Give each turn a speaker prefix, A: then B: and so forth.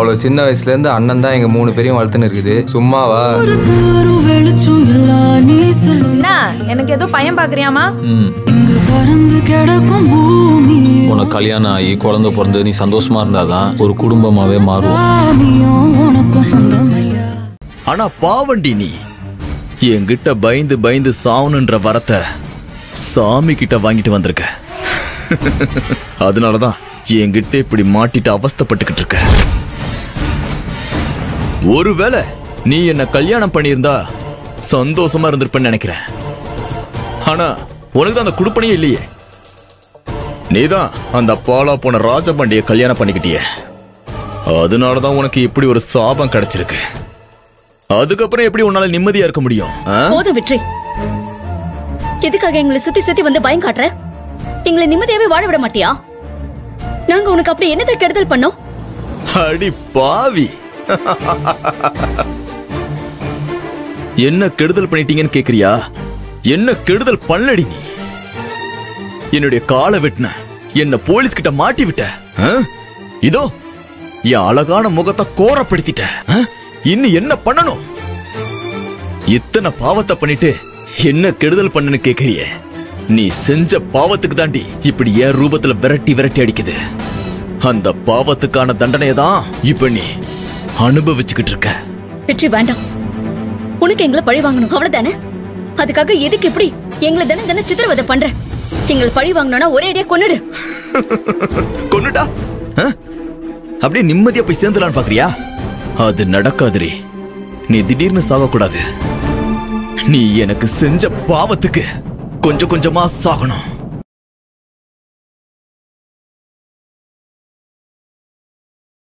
A: அவ்வளோ சின்ன வயசுல இருந்து அண்ணன் தான் எங்க மூணு பேரையும் வளர்த்துன்னு இருக்குது சும்மாவா
B: தாரும் வெளிச்சம் எல்லாம் நீ சொல்லும்
C: என்ன எனக்கு ஏதோ பையன் பாக்குறியாமா
D: ம்
B: இங்கு பறந்து கிடக்கும் பூமி
D: உனக்கு கல்யாணம் ஆகி குழந்தை பிறந்து நீ சந்தோஷமா இருந்தாதான் ஒரு குடும்பமாவே மாறும்
B: சாமியும் உனக்கும் சொந்தமையா
E: ஆனா பாவண்டி நீ என்கிட்ட பயந்து பயந்து சாவணுன்ற வரத்தை சாமி கிட்ட வாங்கிட்டு வந்திருக்க அதனாலதான் என்கிட்ட இப்படி மாட்டிட்டு அவஸ்தைப்பட்டுக்கிட்டு இருக்க ஒருவேளை நீ என்ன கல்யாணம் பண்ணியிருந்தா சந்தோஷமா இருந்திருப்பேன்னு நினைக்கிறேன் ஆனா உனக்கு தான் அந்த குடுப்பனையே இல்லையே நீதான் அந்த பாலா போன ராஜபாண்டிய கல்யாணம் பண்ணிக்கிட்டியே அதனாலதான் உனக்கு இப்படி ஒரு சாபம் கிடைச்சிருக்கு அதுக்கப்புறம் எப்படி உன்னால நிம்மதியா இருக்க முடியும் ஆ?
F: போதும் வெற்றி எதுக்காக எங்களை சுத்தி சுத்தி வந்து பயம் காட்டுற எங்களை நிம்மதியாவே வாழ விட மாட்டியா நாங்க உனக்கு அப்படி என்னதை கெடுதல் பண்ணோம்
E: அடி பாவி என்ன கெடுதல் பண்ணிட்டீங்கன்னு கேக்குறியா என்ன கெடுதல் பண்ணலடி நீ என்னுடைய காலை வெட்டின என்ன போலீஸ் கிட்ட மாட்டி விட்ட ஆ? இதோ என் அழகான முகத்தை கோரப்படுத்திட்ட ஆ? இன்னும் என்ன பண்ணணும் இத்தனை பாவத்தை பண்ணிட்டு என்ன கெடுதல் பண்ணனு கேக்குறியே நீ செஞ்ச பாவத்துக்கு தாண்டி இப்படி என் ரூபத்துல விரட்டி விரட்டி அடிக்குது அந்த பாவத்துக்கான தண்டனையை தான் இப்ப நீ அனுபவிச்சுக்கிட்டு இருக்க
F: வெற்றி வேண்டாம் உனக்கு எங்களை பழி வாங்கணும் அவ்வளவுதானே அதுக்காக எதுக்கு இப்படி எங்களை தினம் தினம் சித்திரவதை பண்ற எங்களை பழி வாங்கணும்னா ஒரே அடியா கொன்னுடு
E: கொன்னுட்டா ஆ? அப்படியே நிம்மதியா போய் சேர்ந்துலான்னு பாக்குறியா அது நடக்காதுரி நீ திடீர்னு சாகக்கூடாது நீ எனக்கு செஞ்ச பாவத்துக்கு கொஞ்சம் கொஞ்சமா சாகணும்